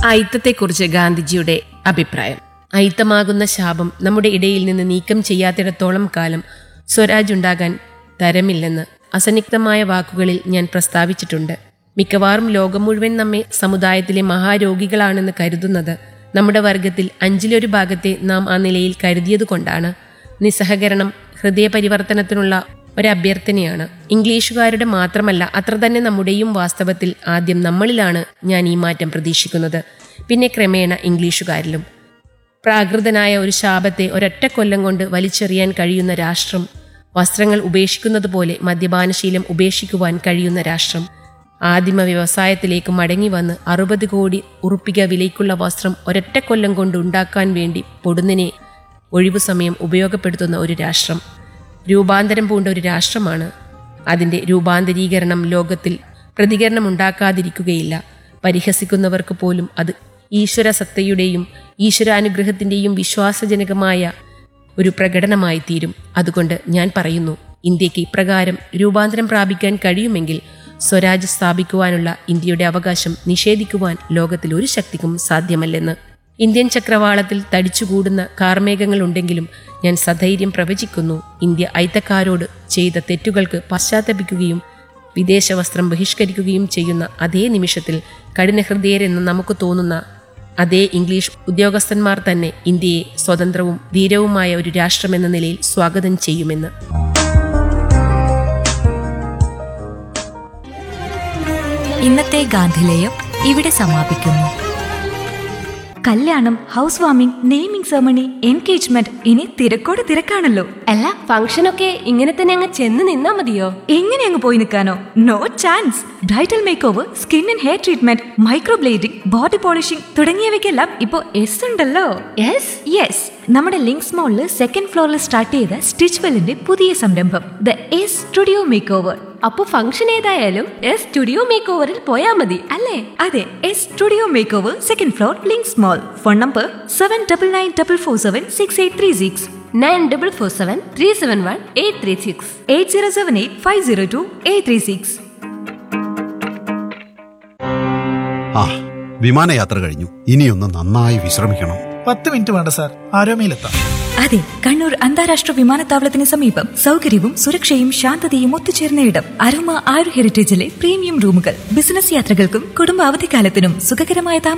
അയിത്തത്തെക്കുറിച്ച് ഗാന്ധിജിയുടെ അഭിപ്രായം അയിത്തമാകുന്ന ശാപം നമ്മുടെ ഇടയിൽ നിന്ന് നീക്കം ചെയ്യാത്തിടത്തോളം കാലം സ്വരാജ് ഉണ്ടാകാൻ തരമില്ലെന്ന് അസന്നിഗ്ധമായ വാക്കുകളിൽ ഞാൻ പ്രസ്താവിച്ചിട്ടുണ്ട് മിക്കവാറും ലോകം മുഴുവൻ നമ്മെ സമുദായത്തിലെ മഹാരോഗികളാണെന്ന് കരുതുന്നത് നമ്മുടെ വർഗത്തിൽ അഞ്ചിലൊരു ഭാഗത്തെ നാം ആ നിലയിൽ കരുതിയതുകൊണ്ടാണ് നിസ്സഹകരണം ഹൃദയപരിവർത്തനത്തിനുള്ള ഒരഭ്യർത്ഥനയാണ് ഇംഗ്ലീഷുകാരുടെ മാത്രമല്ല അത്ര തന്നെ നമ്മുടെയും വാസ്തവത്തിൽ ആദ്യം നമ്മളിലാണ് ഞാൻ ഈ മാറ്റം പ്രതീക്ഷിക്കുന്നത് പിന്നെ ക്രമേണ ഇംഗ്ലീഷുകാരിലും പ്രാകൃതനായ ഒരു ശാപത്തെ ഒരൊറ്റ കൊല്ലം കൊണ്ട് വലിച്ചെറിയാൻ കഴിയുന്ന രാഷ്ട്രം വസ്ത്രങ്ങൾ ഉപേക്ഷിക്കുന്നത് പോലെ മദ്യപാനശീലം ഉപേക്ഷിക്കുവാൻ കഴിയുന്ന രാഷ്ട്രം ആദിമ വ്യവസായത്തിലേക്ക് മടങ്ങി വന്ന് അറുപത് കോടി ഉറുപ്പിക വിലയ്ക്കുള്ള വസ്ത്രം ഒരൊറ്റ കൊല്ലം കൊണ്ട് ഉണ്ടാക്കാൻ വേണ്ടി പൊടുന്നിനെ ഒഴിവു സമയം ഉപയോഗപ്പെടുത്തുന്ന ഒരു രാഷ്ട്രം രൂപാന്തരം പൂണ്ട ഒരു രാഷ്ട്രമാണ് അതിൻ്റെ രൂപാന്തരീകരണം ലോകത്തിൽ പ്രതികരണം ഉണ്ടാക്കാതിരിക്കുകയില്ല പരിഹസിക്കുന്നവർക്ക് പോലും അത് ഈശ്വര സത്തയുടെയും ഈശ്വരാനുഗ്രഹത്തിൻ്റെയും വിശ്വാസജനകമായ ഒരു പ്രകടനമായി തീരും അതുകൊണ്ട് ഞാൻ പറയുന്നു ഇന്ത്യക്ക് ഇപ്രകാരം രൂപാന്തരം പ്രാപിക്കാൻ കഴിയുമെങ്കിൽ സ്വരാജ് സ്ഥാപിക്കുവാനുള്ള ഇന്ത്യയുടെ അവകാശം നിഷേധിക്കുവാൻ ലോകത്തിൽ ഒരു ശക്തിക്കും സാധ്യമല്ലെന്ന് ഇന്ത്യൻ ചക്രവാളത്തിൽ തടിച്ചുകൂടുന്ന കാർമേഘങ്ങളുണ്ടെങ്കിലും ഞാൻ സധൈര്യം പ്രവചിക്കുന്നു ഇന്ത്യ ഐത്തക്കാരോട് ചെയ്ത തെറ്റുകൾക്ക് പശ്ചാത്തപിക്കുകയും വിദേശ വസ്ത്രം ബഹിഷ്കരിക്കുകയും ചെയ്യുന്ന അതേ നിമിഷത്തിൽ കഠിനഹൃദയരെന്ന് നമുക്ക് തോന്നുന്ന അതേ ഇംഗ്ലീഷ് ഉദ്യോഗസ്ഥന്മാർ തന്നെ ഇന്ത്യയെ സ്വതന്ത്രവും ധീരവുമായ ഒരു രാഷ്ട്രമെന്ന നിലയിൽ സ്വാഗതം ചെയ്യുമെന്ന് ഇന്നത്തെ ഗാന്ധിലേയം ഇവിടെ സമാപിക്കുന്നു കല്യാണം house warming naming ceremony engagement ഇനി തിരക്കോട് തിരക്കാണല്ലോ അല്ല ഫംഗ്ഷനൊക്കെ ഇങ്ങനെ തന്നെ അങ്ങ് ചെന്ന് നിന്നാ മതിയോ എങ്ങനെ അങ്ങ് പോയി നിൽക്കാനോ no chance bridal make over skin and hair treatment microblading body polishing തുടങ്ങിയവയ്ക്കെല്ലാം ഇപ്പോൾ എസ് ഉണ്ടല്ലോ യെസ് യെസ് നമ്മുടെ ലിങ്ക്സ് മോളിൽ സെക്കൻഡ് ഫ്ലോറിൽ സ്റ്റാർട്ട് ചെയ്ത സ്റ്റിച്ച് വെല്ലിന്റെ പുതിയ സംരംഭം the S studio make over അപ്പൊ ഫംഗ്ഷൻ ഏതായാലും എസ് സ്റ്റുഡിയോ മേക്ക് ഓവറിൽ പോയാ മതി അല്ലേ അതെ S studio make over second floor Links mall phone number seven double nine double four seven six eight three six nine double four seven three seven one eight three six eight zero seven eight five zero two eight three six ആ വിമാനയാത്ര കഴിഞ്ഞു ഇനിയൊന്ന് നന്നായി വിശ്രമിക്കണം പത്ത് minute വേണ്ട sir ആരോമയിലെത്താം അതെ കണ്ണൂർ അന്താരാഷ്ട്ര വിമാനത്താവളത്തിന് സമീപം സൗകര്യവും സുരക്ഷയും ശാന്തതയും ഒത്തുചേർന്ന ഇടം അരോമ ആയുർ ഹെറിറ്റേജിലെ പ്രീമിയം റൂമുകൾ ബിസിനസ് യാത്രകൾക്കും കുടുംബ അവധിക്കാലത്തിനും സുഖകരമായ താമസം